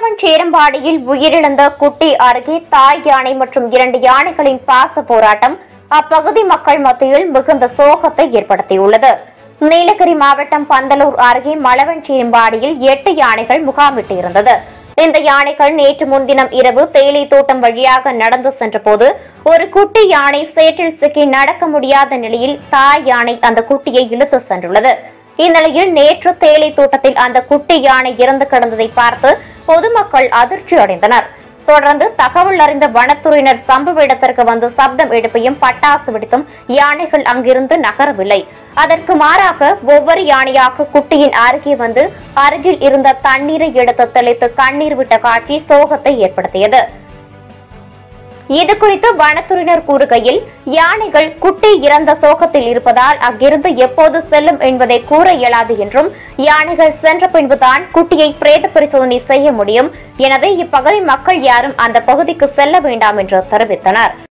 மலவன்சேரம்பாடியில் உயிரிழந்த குட்டி அருகே தாய் யானை மற்றும் இரண்டு யானைகளின் பாச போராட்டம் அப்பகுதி மக்கள் மத்தியில் மிகுந்த சோகத்தை ஏற்படுத்தியுள்ளது நீலகிரி மாவட்டம் பந்தலூர் அருகே மலவன்சேரம்பாடியில் எட்டு யானைகள் முகாமிட்டு இருந்தது இந்த யானைகள் நேற்று முன்தினம் இரவு தேயிலை தோட்டம் வழியாக நடந்து சென்றபோது ஒரு குட்டி யானை சேற்றில் சிக்கி நடக்க முடியாத நிலையில் தாய் யானை அந்த குட்டியை இழுத்து சென்றுள்ளது இந்நிலையில் நேற்று தேயிலை தோட்டத்தில் அந்த குட்டி யானை இறந்து கிடந்ததை பார்த்து பொதுமக்கள் அதிர்ச்சி அடைந்தனர் தொடர்ந்து தகவல் அறிந்த வனத்துறையினர் சம்பவ இடத்திற்கு வந்து சப்தம் எழுப்பியும் பட்டாசு வெடித்தும் யானைகள் அங்கிருந்து நகரவில்லை அதற்கு மாறாக ஒவ்வொரு யானையாக குட்டியின் அருகே வந்து அருகில் இருந்த தண்ணீரை எடுத்து தெளித்து கண்ணீர் விட்ட காட்சி சோகத்தை ஏற்படுத்தியது இது குறித்து வனத்துறையினர் கூறுகையில் யானைகள் குட்டி இறந்த சோகத்தில் இருப்பதால் அங்கிருந்து எப்போது செல்லும் என்பதை கூற இயலாது என்றும் யானைகள் சென்ற பின்புதான் குட்டியை பிரேத பரிசோதனை செய்ய முடியும் எனவே இப்பகுதி மக்கள் யாரும் அந்த பகுதிக்கு செல்ல வேண்டாம் என்று தெரிவித்தனர்